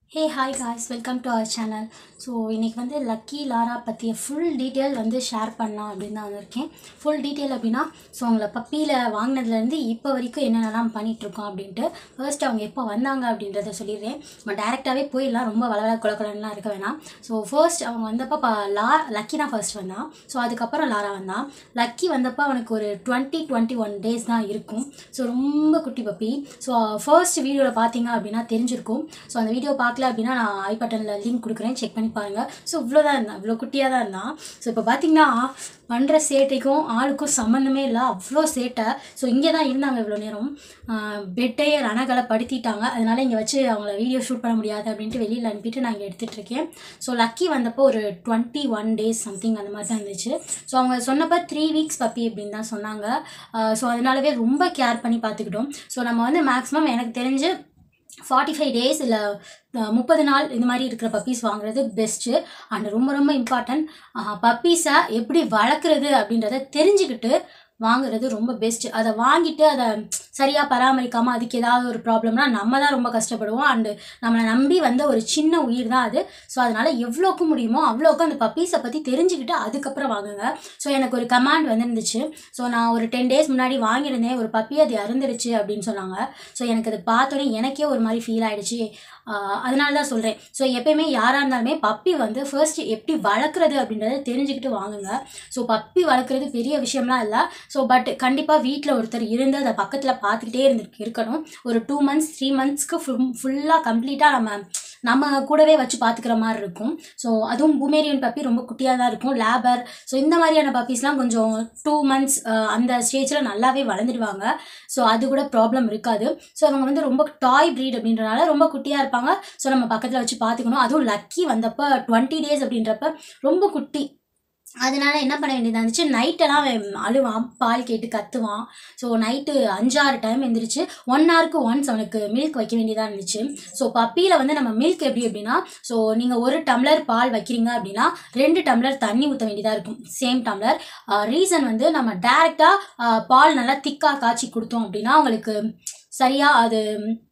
Hey hi guys welcome to our channel so இன்றைக்கி வந்து Lucky Lara பற்றிய full detail வந்து ஷேர் பண்ணலாம் அப்படின்னு தான் வந்திருக்கேன் ஃபுல் டீட்டெயில் அப்படின்னா ஸோ அவங்கள பப்பியில் வாங்கினதுலேருந்து இப்போ வரைக்கும் என்னென்னலாம் பண்ணிகிட்ருக்கோம் அப்படின்ட்டு ஃபர்ஸ்ட் அவங்க எப்போ வந்தாங்க அப்படின்றத சொல்லிடுறேன் நம்ம டேரெக்டாகவே போயிடலாம் ரொம்ப வளவள குளக்குலன்லாம் இருக்க வேணாம் ஸோ ஃபர்ஸ்ட் அவங்க வந்தப்போ ப லா லக்கி தான் ஃபர்ஸ்ட் வந்தான் ஸோ அதுக்கப்புறம் லாரா வந்தான் லக்கி வந்தப்போ அவனுக்கு ஒரு டுவெண்ட்டி டுவெண்ட்டி ஒன் டேஸ் தான் இருக்கும் ஸோ ரொம்ப குட்டி பப்பி ஸோ ஃபர்ஸ்ட் வீடியோவில் பார்த்தீங்க அப்படின்னா தெரிஞ்சிருக்கும் ஸோ அந்த வீடியோ பார்க்கல அப்படின்னா நான் ஐ பட்டனில் லிங்க் கொடுக்குறேன் செக் பண்ணி பாருங்கள் ஸோ இவ்வளோ தான் இருந்தான் இவ்வளோ குட்டியாக தான் இருந்தான் ஸோ இப்போ பார்த்தீங்கன்னா பண்ணுற சேட்டைக்கும் ஆளுக்கும் சம்மந்தமே இல்லை அவ்வளோ சேட்டை ஸோ இங்கே தான் இருந்தாங்க இவ்வளோ நேரம் பெட்டையே ரணகளை படுத்திட்டாங்க அதனால இங்கே வச்சு அவங்கள வீடியோ ஷூட் பண்ண முடியாது அப்படின்ட்டு வெளியில் அனுப்பிட்டு நான் இங்கே எடுத்துகிட்டு இருக்கேன் ஸோ லக்கி வந்தப்போ ஒரு டுவெண்ட்டி ஒன் டேஸ் சம்திங் அந்த மாதிரி தான் இருந்துச்சு ஸோ அவங்க சொன்னப்போ த்ரீ வீக்ஸ் பப்பி அப்படின்னு தான் சொன்னாங்க ஸோ அதனாலவே ரொம்ப கேர் பண்ணி பார்த்துக்கிட்டோம் ஸோ நம்ம வந்து மேக்ஸிமம் எனக்கு தெரிஞ்சு ஃபார்ட்டி ஃபைவ் டேஸ் இல்லை முப்பது நாள் இந்த மாதிரி இருக்கிற பப்பீஸ் வாங்குறது பெஸ்ட்டு அண்ட் ரொம்ப ரொம்ப இம்பார்ட்டன்ட் பப்பீஸை எப்படி வளர்க்குறது அப்படின்றத தெரிஞ்சுக்கிட்டு வாங்குறது ரொம்ப பெஸ்ட்டு அதை வாங்கிட்டு அதை சரியாக பராமரிக்காமல் அதுக்கு ஏதாவது ஒரு ப்ராப்ளம்னா நம்ம தான் ரொம்ப கஷ்டப்படுவோம் அண்டு நம்மளை நம்பி வந்த ஒரு சின்ன உயிர் தான் அது ஸோ அதனால் எவ்வளோக்கு முடியுமோ அவ்வளோக்கு அந்த பப்பீஸை பற்றி தெரிஞ்சுக்கிட்டு அதுக்கப்புறம் வாங்குங்க ஸோ எனக்கு ஒரு கமாண்ட் வந்துருந்துச்சு ஸோ நான் ஒரு டென் டேஸ் முன்னாடி வாங்கியிருந்தேன் ஒரு பப்பி அது இறந்துருச்சு அப்படின்னு சொன்னாங்க ஸோ எனக்கு அது பார்த்தோன்னே எனக்கே ஒரு மாதிரி ஃபீல் ஆகிடுச்சு அதனால தான் சொல்கிறேன் ஸோ எப்பயுமே யாராக இருந்தாலுமே பப்பி வந்து ஃபர்ஸ்ட் எப்படி வளர்க்குறது அப்படின்றத தெரிஞ்சுக்கிட்டு வாங்குங்க ஸோ பப்பி வளர்க்குறது பெரிய விஷயம்லாம் இல்லை ஸோ பட் கண்டிப்பாக வீட்டில் ஒருத்தர் இருந்து அதை பக்கத்தில் பார்த்துக்கிட்டே இருந்து இருக்கணும் ஒரு டூ மந்த்ஸ் த்ரீ மந்த்ஸ்க்கு ஃபுல் ஃபுல்லாக கம்ப்ளீட்டாக நம்ம நம்ம கூடவே வச்சு பார்த்துக்கிற மாதிரி இருக்கும் ஸோ அதுவும் பூமேரியன் பப்பி ரொம்ப குட்டியாக தான் இருக்கும் லேபர் ஸோ இந்த மாதிரியான பப்பீஸ்லாம் கொஞ்சம் டூ மந்த்ஸ் அந்த ஸ்டேஜில் நல்லாவே வளர்ந்துடுவாங்க ஸோ அது கூட ப்ராப்ளம் இருக்காது ஸோ அவங்க வந்து ரொம்ப டாய் ப்ரீட் அப்படின்றனால ரொம்ப குட்டியாக இருப்பாங்க ஸோ நம்ம பக்கத்தில் வச்சு பார்த்துக்கணும் அதுவும் லக்கி வந்தப்போ டுவெண்ட்டி டேஸ் அப்படின்றப்ப ரொம்ப குட்டி அதனால என்ன பண்ண வேண்டியதாக இருந்துச்சு நைட்டெல்லாம் அழுவான் பால் கேட்டு கத்துவான் ஸோ நைட்டு அஞ்சாறு டைம் எழுந்திரிச்சு ஒன் ஹவருக்கு ஒன்ஸ் அவனுக்கு மில்க் வைக்க வேண்டியதாக இருந்துச்சு ஸோ பப்பியில் வந்து நம்ம மில்க் எப்படி அப்படின்னா ஸோ நீங்கள் ஒரு டம்ளர் பால் வைக்கிறீங்க அப்படின்னா ரெண்டு டம்ளர் தண்ணி ஊற்ற வேண்டியதாக இருக்கும் சேம் டம்ளர் ரீசன் வந்து நம்ம டேரெக்டாக பால் நல்லா திக்காக காய்ச்சி கொடுத்தோம் அப்படின்னா அவங்களுக்கு சரியாக அது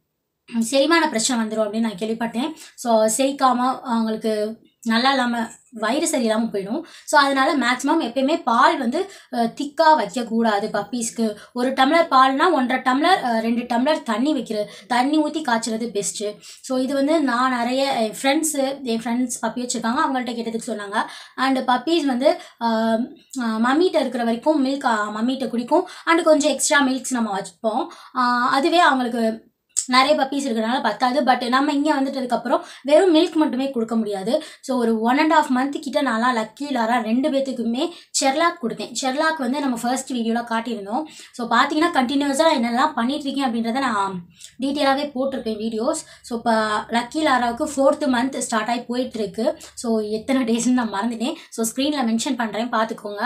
செரிமான பிரச்சனை வந்துடும் அப்படின்னு நான் கேள்விப்பட்டேன் ஸோ செரிக்காமல் அவங்களுக்கு நல்லா இல்லாமல் வயிறு சரியில்லாமல் போயிடும் ஸோ அதனால் மேக்ஸிமம் எப்பயுமே பால் வந்து திக்காக வைக்கக்கூடாது பப்பீஸ்க்கு ஒரு டம்ளர் பால்னால் ஒன்றரை டம்ளர் ரெண்டு டம்ளர் தண்ணி வைக்கிறது தண்ணி ஊற்றி காய்ச்சறது பெஸ்ட்டு ஸோ இது வந்து நான் நிறைய என் ஃப்ரெண்ட்ஸு என் ஃப்ரெண்ட்ஸ் பப்பி வச்சுருக்காங்க அவங்கள்ட்ட கேட்டதுக்கு சொன்னாங்க அண்டு பப்பீஸ் வந்து மம்மிகிட்ட இருக்கிற வரைக்கும் மில்க் மம்மிகிட்ட குடிக்கும் அண்டு கொஞ்சம் எக்ஸ்ட்ரா மில்க்ஸ் நம்ம வச்சுப்போம் அதுவே அவங்களுக்கு நிறைய பப்பீஸ் இருக்கிறனால பத்தாது பட் நம்ம இங்கே வந்துட்டதுக்கப்புறம் வெறும் மில்க் மட்டுமே கொடுக்க முடியாது ஸோ ஒரு ஒன் அண்ட் ஆஃப் மந்த் கிட்ட நான்லாம் லக்கி லாரா ரெண்டு பேத்துக்குமே செர்லாக் கொடுத்தேன் செர்லாக் வந்து நம்ம ஃபர்ஸ்ட் வீடியோவில் காட்டியிருந்தோம் ஸோ பார்த்தீங்கன்னா கண்டினியூஸாக என்னெல்லாம் பண்ணிகிட்ருக்கேன் அப்படின்றத நான் டீட்டெயிலாகவே போட்டிருப்பேன் வீடியோஸ் ஸோ இப்போ லக்கி லாராவுக்கு ஃபோர்த்து மந்த் ஸ்டார்ட் ஆகி போயிட்டுருக்கு ஸோ எத்தனை டேஸ்ன்னு நான் மறந்துட்டேன் ஸோ ஸ்க்ரீனில் மென்ஷன் பண்ணுறேன் பார்த்துக்கோங்க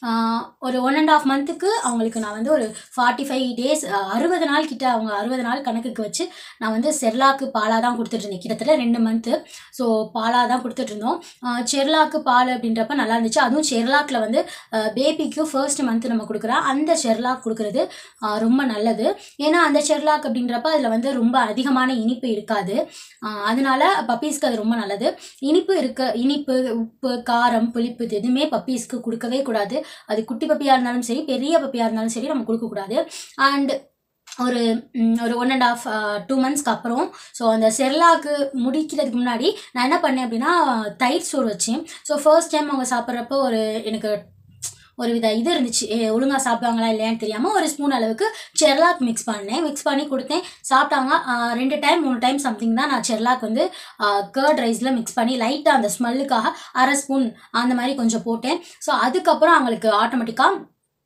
ஒரு ஒன் அண்ட் ஆஃப் மந்த்துக்கு அவங்களுக்கு நான் வந்து ஒரு ஃபார்ட்டி ஃபைவ் டேஸ் அறுபது நாள் கிட்ட அவங்க அறுபது நாள் கணக்குக்கு வச்சு வச்சு நான் வந்து செர்லாக்கு பாலாக தான் கொடுத்துட்ருந்தேன் கிட்டத்தட்ட ரெண்டு மந்த்து ஸோ பாலாக தான் கொடுத்துட்ருந்தோம் செர்லாக்கு பால் அப்படின்றப்ப நல்லா இருந்துச்சு அதுவும் செர்லாக்கில் வந்து பேபிக்கு ஃபர்ஸ்ட் மந்த் நம்ம கொடுக்குறோம் அந்த செர்லாக் கொடுக்குறது ரொம்ப நல்லது ஏன்னா அந்த செர்லாக் அப்படின்றப்ப அதில் வந்து ரொம்ப அதிகமான இனிப்பு இருக்காது அதனால பப்பீஸ்க்கு அது ரொம்ப நல்லது இனிப்பு இருக்க இனிப்பு உப்பு காரம் புளிப்பு இது எதுவுமே பப்பீஸ்க்கு கொடுக்கவே கூடாது அது குட்டி பப்பியாக இருந்தாலும் சரி பெரிய பப்பியாக இருந்தாலும் சரி நம்ம கொடுக்கக்கூடாது அண்ட் ஒரு ஒரு ஒன் அண்ட் ஆஃப் டூ மந்த்ஸ்க்கு அப்புறம் ஸோ அந்த செர்லாக்கு முடிக்கிறதுக்கு முன்னாடி நான் என்ன பண்ணேன் அப்படின்னா தயிர் சோறு வச்சேன் ஸோ ஃபர்ஸ்ட் டைம் அவங்க சாப்பிட்றப்போ ஒரு எனக்கு ஒரு வித இது இருந்துச்சு ஒழுங்காக சாப்பிடுவாங்களா இல்லையான்னு தெரியாமல் ஒரு ஸ்பூன் அளவுக்கு செர்லாக் மிக்ஸ் பண்ணேன் மிக்ஸ் பண்ணி கொடுத்தேன் சாப்பிட்டாங்க ரெண்டு டைம் மூணு டைம் சம்திங் தான் நான் செர்லாக் வந்து கர்ட் ரைஸில் மிக்ஸ் பண்ணி லைட்டாக அந்த ஸ்மெல்லுக்காக அரை ஸ்பூன் அந்த மாதிரி கொஞ்சம் போட்டேன் ஸோ அதுக்கப்புறம் அவங்களுக்கு ஆட்டோமேட்டிக்காக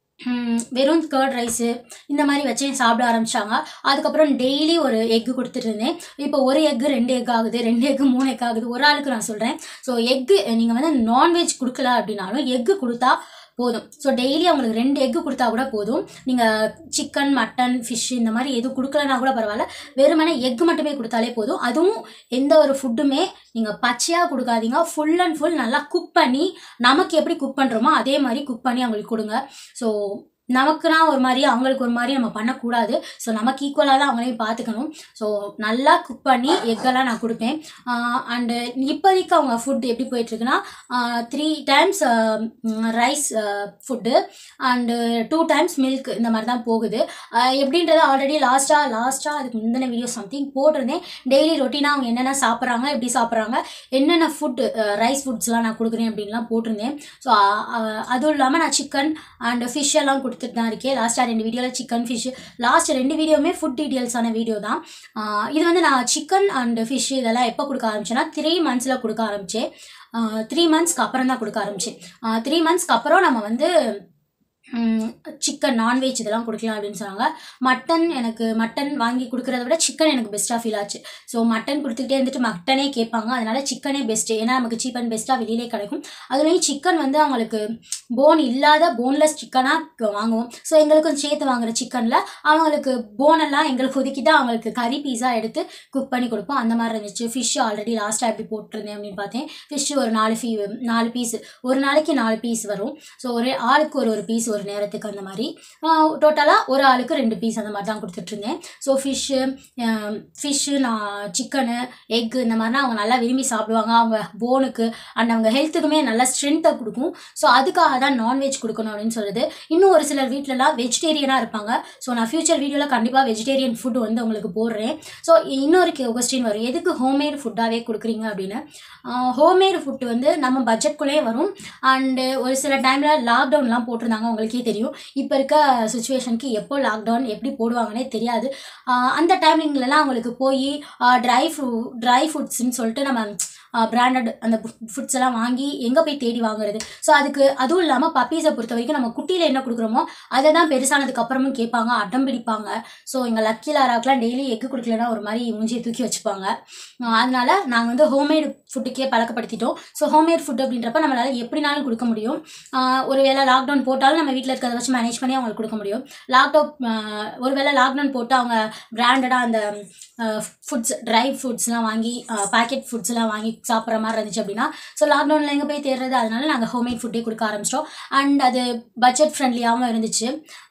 வெறும் கர்ட் ரைஸு இந்த மாதிரி வச்சு சாப்பிட ஆரம்பித்தாங்க அதுக்கப்புறம் டெய்லி ஒரு எக்கு கொடுத்துட்டு இருந்தேன் இப்போ ஒரு எக்கு ரெண்டு எக் ஆகுது ரெண்டு எக்கு மூணு எக் ஆகுது ஒரு ஆளுக்கு நான் சொல்கிறேன் ஸோ எக்கு நீங்கள் வந்து நான்வெஜ் கொடுக்கல அப்படின்னாலும் எக்கு கொடுத்தா போதும் ஸோ டெய்லி அவங்களுக்கு ரெண்டு எக்கு கொடுத்தா கூட போதும் நீங்கள் சிக்கன் மட்டன் ஃபிஷ் இந்த மாதிரி எதுவும் கொடுக்கலனா கூட பரவாயில்ல வெறுமனே எக்கு மட்டுமே கொடுத்தாலே போதும் அதுவும் எந்த ஒரு ஃபுட்டுமே நீங்கள் பச்சையாக கொடுக்காதீங்க ஃபுல் அண்ட் ஃபுல் நல்லா குக் பண்ணி நமக்கு எப்படி குக் பண்ணுறோமோ அதே மாதிரி குக் பண்ணி அவங்களுக்கு கொடுங்க ஸோ நமக்குனா ஒரு மாதிரி அவங்களுக்கு ஒரு மாதிரி நம்ம பண்ணக்கூடாது ஸோ நமக்கு ஈக்குவலாக தான் அவங்களையும் பார்த்துக்கணும் ஸோ நல்லா குக் பண்ணி எக்கெல்லாம் நான் கொடுப்பேன் அண்டு இப்போதைக்கு அவங்க ஃபுட் எப்படி போயிட்டுருக்குன்னா three times rice food and two times milk இந்த மாதிரி தான் போகுது ஆஹ் எப்படின்றது ஆல்ரெடி லாஸ்ட்டாக லாஸ்ட்டாக அதுக்கு முந்தின வீடியோ சம்திங் போட்டிருந்தேன் டெய்லி ரொட்டீனாக அவங்க என்னென்ன சாப்பிட்றாங்க எப்படி சாப்பிட்றாங்க என்னென்ன ஃபுட்டு ரைஸ் ஃபுட்ஸ்லாம் நான் கொடுக்குறேன் அப்படின்லாம் போட்டிருந்தேன் ஸோ அதுவும் இல்லாமல் நான் சிக்கன் அண்ட் ஃபிஷ் எல்லாம் கொடுத்துட்டு தான் இருக்கேன் லாஸ்ட்டாக ரெண்டு வீடியோவில் சிக்கன் ஃபிஷ் லாஸ்ட் ரெண்டு வீடியோவுமே ஃபுட் டீட்டெயில்ஸான வீடியோ தான் ஆஹ் இது வந்து நான் சிக்கன் அண்ட் ஃபிஷ் இதெல்லாம் எப்போ கொடுக்க ஆரம்பிச்சேன்னா த்ரீ மந்த்ஸில் கொடுக்க ஆரம்பித்தேன் த்ரீ மந்த்ஸ்க்கு அப்புறம் தான் கொடுக்க ஆரம்பித்தேன் த்ரீ மந்த்ஸ்க்கு அப்புறம் நம்ம வந்து சிக்கன் நான்வெஜ் இதெல்லாம் கொடுக்கலாம் அப்படின்னு சொன்னாங்க மட்டன் எனக்கு மட்டன் வாங்கி கொடுக்குறத விட சிக்கன் எனக்கு பெஸ்ட்டாக ஃபீல் ஆச்சு ஸோ மட்டன் கொடுத்துக்கிட்டே இருந்துட்டு மட்டனே கேட்பாங்க அதனால சிக்கனே பெஸ்ட்டு ஏன்னா நமக்கு சீப் அண்ட் பெஸ்ட்டாக வெளியிலே கிடைக்கும் அதுலேயும் சிக்கன் வந்து அவங்களுக்கு போன் இல்லாத போன்லெஸ் சிக்கனாக வாங்குவோம் ஸோ எங்களுக்கும் சேர்த்து வாங்குற சிக்கனில் அவங்களுக்கு போனெல்லாம் எங்களுக்கு ஒதுக்கிட்டு அவங்களுக்கு கறி பீஸாக எடுத்து குக் பண்ணி கொடுப்போம் அந்த மாதிரி இருந்துச்சு ஃபிஷ் ஆல்ரெடி லாஸ்ட்டாக எப்படி போட்டிருந்தேன் அப்படின்னு பார்த்தேன் ஃபிஷ் ஒரு நாலு ஃபீ நாலு பீஸ் ஒரு நாளைக்கு நாலு பீஸ் வரும் ஸோ ஒரு ஆளுக்கு ஒரு ஒரு பீஸ் ஒரு நேரத்துக்கு அந்த மாதிரி டோட்டலாக ஒரு ஆளுக்கு ரெண்டு பீஸ் அந்த மாதிரி தான் கொடுத்துட்ருந்தேன் ஸோ ஃபிஷ்ஷு ஃபிஷ்ஷு நான் சிக்கனு எக்கு இந்த மாதிரினா அவங்க நல்லா விரும்பி சாப்பிடுவாங்க அவங்க போனுக்கு அண்ட் அவங்க ஹெல்த்துக்குமே நல்லா ஸ்ட்ரென்த்தை கொடுக்கும் ஸோ அதுக்காக தான் நான்வெஜ் கொடுக்கணும் அப்படின்னு சொல்லுது இன்னும் ஒரு சிலர் வீட்டிலலாம் வெஜிடேரியனாக இருப்பாங்க ஸோ நான் ஃபியூச்சர் வீடியோவில் கண்டிப்பாக வெஜிடேரியன் ஃபுட் வந்து உங்களுக்கு போடுறேன் ஸோ இன்னொரு கொஸ்டின் வரும் எதுக்கு ஹோம்மேட் ஃபுட்டாகவே கொடுக்குறீங்க அப்படின்னு ஹோம்மேட் ஃபுட்டு வந்து நம்ம பட்ஜெட்குள்ளேயே வரும் அண்டு ஒரு சில டைமில் லாக்டவுன்லாம் போட்டிருந்தாங்க உங்களுக்கே தெரியும் இப்போ இருக்க சுச்சுவேஷனுக்கு எப்போ லாக்டவுன் எப்படி போடுவாங்கன்னே தெரியாது ஆஹ் அந்த டைமிங்லலாம் அவங்களுக்கு போய் ட்ரை ஃப்ரூ ட்ரை ஃபுட்ஸ்ன்னு சொல்லிட்டு நம்ம பிராண்டட் அந்த ஃபுட்ஸ் எல்லாம் வாங்கி எங்கே போய் தேடி வாங்குறது ஸோ அதுக்கு அதுவும் இல்லாமல் பப்பீஸை பொறுத்த வரைக்கும் நம்ம குட்டியில் என்ன கொடுக்குறோமோ அதை தான் பெருசானதுக்கு அப்புறமும் கேட்பாங்க அடம் பிடிப்பாங்க ஸோ எங்கள் லக்கி லாராக்கெலாம் டெய்லி எக்கு கொடுக்கலன்னா ஒரு மாதிரி மூஞ்சியை தூக்கி வச்சுப்பாங்க ஆஹ் அதனால நாங்கள் வந்து ஹோம்மேட் ஃபுட்டுக்கே பழக்கப்படுத்திட்டோம் ஸோ ஹோம்மேட் ஃபுட் அப்படின்றப்ப நம்மளால் எப்படினாலும் கொடுக்க முடியும் ஆஹ் ஒரு வேளை லாக்டவுன் போட்டாலும் நம்ம வீட்டில் இருக்கிறத வச்சு மேனேஜ் பண்ணி அவங்களுக்கு கொடுக்க முடியும் லாக்டவுன் ஒரு வேளை லாக்டவுன் போட்டு அவங்க பிராண்டடாக அந்த ஃபுட்ஸ் ட்ரை ஃபுட்ஸ்லாம் வாங்கி பேக்கெட் ஃபுட்ஸ்லாம் வாங்கி சாப்பிட்ற மாதிரி இருந்துச்சு அப்படின்னா ஸோ லாக்டவுனில் எங்கே போய் தேடுறது அதனால நாங்கள் ஹோம்மேட் ஃபுட்டே கொடுக்க ஆரம்பிச்சிட்டோம் அண்ட் அது பட்ஜெட் ஃப்ரெண்ட்லியாகவும் இருந்துச்சு